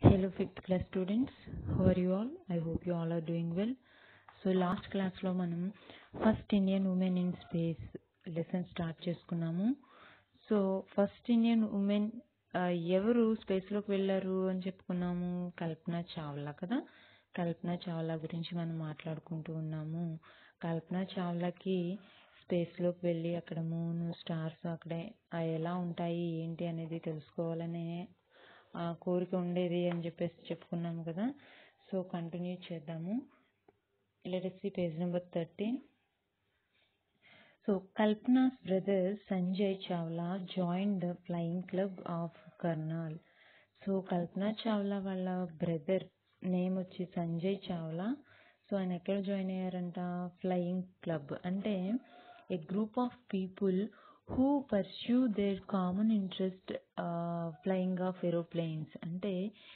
Hello, fifth class students. How are you all? I hope you all are doing well. So last క్లాస్లో మనం first Indian women in space lesson start చేసుకున్నాము so first Indian women ఎవరు స్పేస్లోకి వెళ్ళారు అని చెప్పుకున్నాము కల్పన చావ్లా కదా కల్పన చావ్లా గురించి మనం మాట్లాడుకుంటూ ఉన్నాము కల్పన చావ్లాకి స్పేస్లోకి వెళ్ళి అక్కడ మూన్ స్టార్స్ అక్కడ ఆ ఎలా ఉంటాయి ఏంటి అనేది తెలుసుకోవాలనే ఆ కోరిక ఉండేది అని చెప్పేసి చెప్పుకున్నాము కదా సో కంటిన్యూ చేద్దాము let us see page number 13 so kalpana's brother sanjay chawla joined the flying club of karnal so Kalpana Chawla వాళ్ళ బ్రదర్ నేమ్ వచ్చి సంజయ్ చావ్లా సో ఆయన ఎక్కడ జాయిన్ అయ్యారంట ఫ్లయింగ్ క్లబ్ అంటే a group of people who pursue their common interest flying of aeroplanes అంటే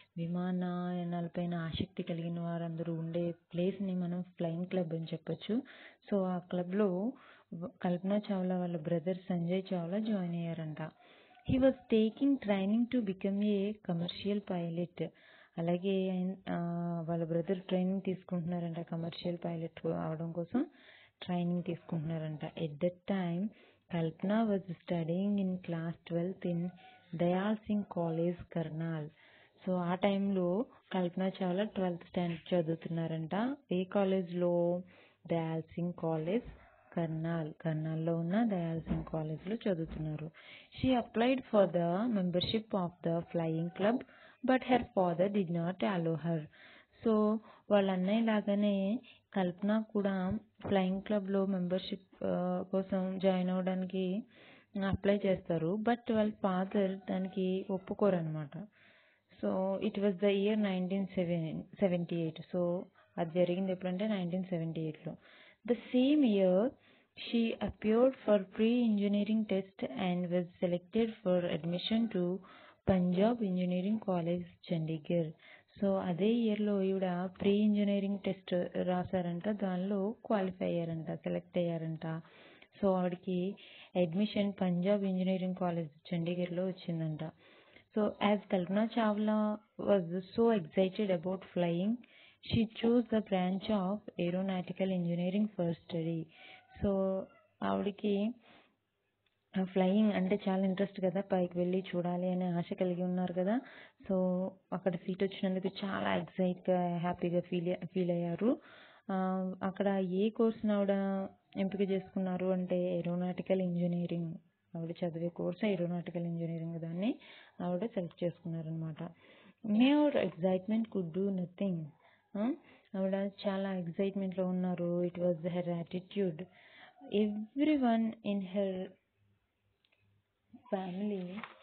విమానయానాలపైన ఆసక్తి కలిగిన వారందరూ ఉండే ప్లేస్ని మనం ఫ్లయింగ్ క్లబ్ అని చెప్పొచ్చు సో ఆ క్లబ్లో కల్పన చావ్లా వాళ్ళ బ్రదర్ సంజయ్ చావ్లా జాయిన్ అయ్యారంట he was taking training to become a commercial pilot అలాగే వాళ్ళ బ్రదర్ ట్రైనింగ్ తీసుకుంటున్నారంట కమర్షియల్ పైలట్ అవడం కోసం ట్రైనింగ్ తీసుకుంటున్నారంట at that time Kalpana was studying in class twelfth in Dayal Singh college Karnal so ఆ టైంలో కల్పన చావ్లా ట్వెల్త్ స్టాండర్డ్ చదువుతున్నారంట ఏ కాలేజ్లో దయాల్ సింగ్ కాలేజ్ కర్నాల్ కర్నాల్లో ఉన్న దయాల్ సింగ్ కాలేజ్లో చదువుతున్నారు she applied for the membership of the flying club but her father did not allow her so వాళ్ళ అన్నయ్య లాగానే కల్పన కూడా ఫ్లయింగ్ క్లబ్లో మెంబర్షిప్ కోసం జాయిన్ అవ్వడానికి అప్లై చేస్తారు బట్ వాళ్ళ ఫాదర్ దానికి ఒప్పుకోరు అనమాట so it was the year nineteen seven seventy eight so అది జరిగింది ఎప్పుడంటే నైన్టీన్ సెవెంటీ ఎయిట్లో the same year she appeared for pre engineering test and was selected for admission to Punjab engineering college Chandigarh so అదే ఇయర్లో ఈవిడ ప్రీ ఇంజనీరింగ్ టెస్ట్ రాశారంట దానిలో qualify అయ్యారంట సెలెక్ట్ అయ్యారంట సో ఆవిడకి అడ్మిషన్ పంజాబ్ ఇంజనీరింగ్ కాలేజ్ చండీగఢ్లో వచ్చిందంట so as Kalpana Chawla was so excited about flying she choose the branch of aeronautical engineering for study so ఆవిడకి ఫ్లయింగ్ అంటే చాలా ఇంట్రెస్ట్ కదా పైకి వెళ్ళి చూడాలి అనే ఆశ కలిగి ఉన్నారు కదా సో అక్కడ సీట్ వచ్చినందుకు చాలా ఎక్సైట్గా హ్యాపీగా ఫీల్ ఫీల్ అయ్యారు అక్కడ ఏ కోర్సును ఆవిడ ఎంపిక చేసుకున్నారు అంటే ఏరోనాటికల్ ఇంజనీరింగ్ ఆవిడ చదివే కోర్స్ ఏరోనాటికల్ ఇంజనీరింగ్ దాన్ని ఆవిడ సెలెక్ట్ చేసుకున్నారనమాట may our excitement could do nothing ఆవిడ చాలా ఎగ్జైట్మెంట్లో ఉన్నారు it was her attitude every one in her family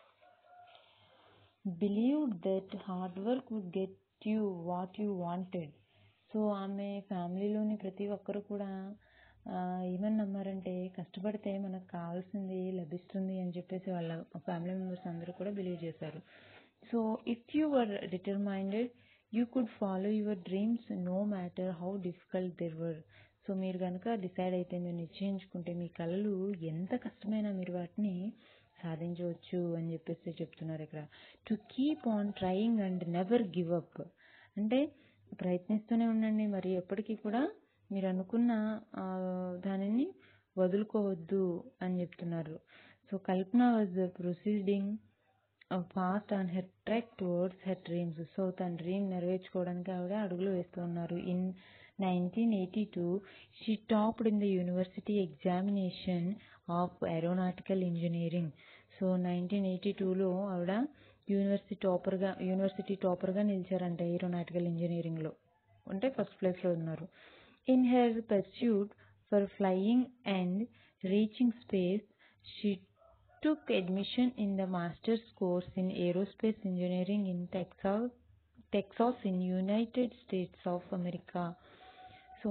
believed that hard work would get you what you wanted so ఆమె ఫ్యామిలీలోని ప్రతి ఒక్కరు కూడా ఏమని నమ్మారంటే కష్టపడితే మనకు కావాల్సింది లభిస్తుంది అని చెప్పేసి వాళ్ళ ఫ్యామిలీ మెంబర్స్ అందరూ కూడా బిలీవ్ చేశారు so if you were determined you could follow your dreams no matter how difficult there were so మీరు కనుక డిసైడ్ అయితే మీరు నిశ్చయించుకుంటే మీ కళలు ఎంత కష్టమైనా మీరు వాటిని సాధించవచ్చు అని చెప్పేసి చెప్తున్నారు ఇక్కడ to keep on trying and never give up అంటే ప్రయత్నిస్తూనే ఉండండి మరి ఎప్పటికీ కూడా మీరు అనుకున్న దానిని వదులుకోవద్దు అని చెప్తున్నారు so Kalpana was proceeding fast on her track towards her dreams so తన డ్రీమ్ నెరవేర్చుకోవడానికి ఆవిడ అడుగులు వేస్తూ ఉన్నారు in nineteen eighty two she topped in the university examination of aeronautical engineering so nineteen eighty టూలో ఆవిడ యూనివర్సిటీ టాపర్గా యూనివర్సిటీ టాపర్గా నిలిచారంట ఏరోనాటికల్ ఇంజనీరింగ్లో అంటే ఫస్ట్ ప్లేస్లో ఉన్నారు in her pursuit for flying and reaching space she took admission in the master's course in aerospace engineering in Texas, Texas in United States of America. So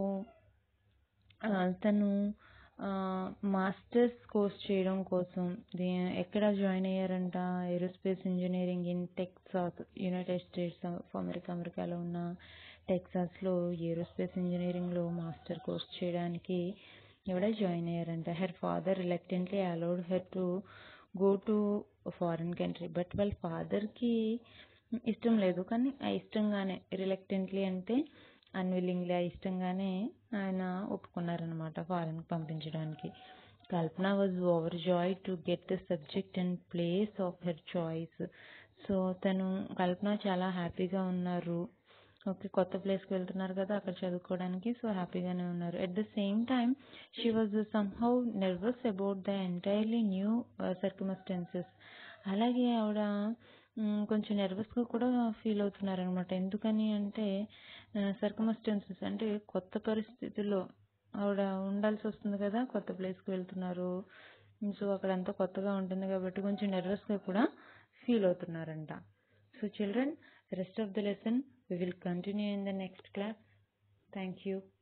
తను masters course చేయడం కోసం ఎక్కడ join అయ్యారంట aerospace engineering in Texas United States of America అమెరికాలో ఉన్న టెక్సాస్లో aerospace ఇంజనీరింగ్లో master course చేయడానికి ఎవడ జాయిన్ అయ్యారంట her father reluctantly allowed her to go to foreign country but వాళ్ళ ఫాదర్కి ఇష్టం లేదు కానీ ఆ ఇష్టంగానే రిలక్టెంట్లీ అంటే అన్విల్లింగ్లీ ఇష్టంగానే ఆయన ఒప్పుకున్నారనమాట ఫారెన్కి పంపించడానికి Kalpana was over joy to get the subject and place of her choice so తను కల్పన చాలా హ్యాపీగా ఉన్నారు ఓకే కొత్త ప్లేస్కి వెళ్తున్నారు కదా అక్కడ చదువుకోవడానికి సో హ్యాపీగానే ఉన్నారు at the same time she was somehow nervous about the entirely new circumstances అలాగే ఆవిడ కొంచెం నర్వస్గా కూడా ఫీల్ అవుతున్నారనమాట ఎందుకని అంటే సర్కమస్టెన్సెస్ అంటే కొత్త పరిస్థితుల్లో ఆవిడ ఉండాల్సి వస్తుంది కదా కొత్త ప్లేస్కి వెళ్తున్నారు సో అక్కడంతా కొత్తగా ఉంటుంది కాబట్టి కొంచెం నర్వస్గా కూడా ఫీల్ అవుతున్నారంట so children rest of the lesson we will continue in the next class thank you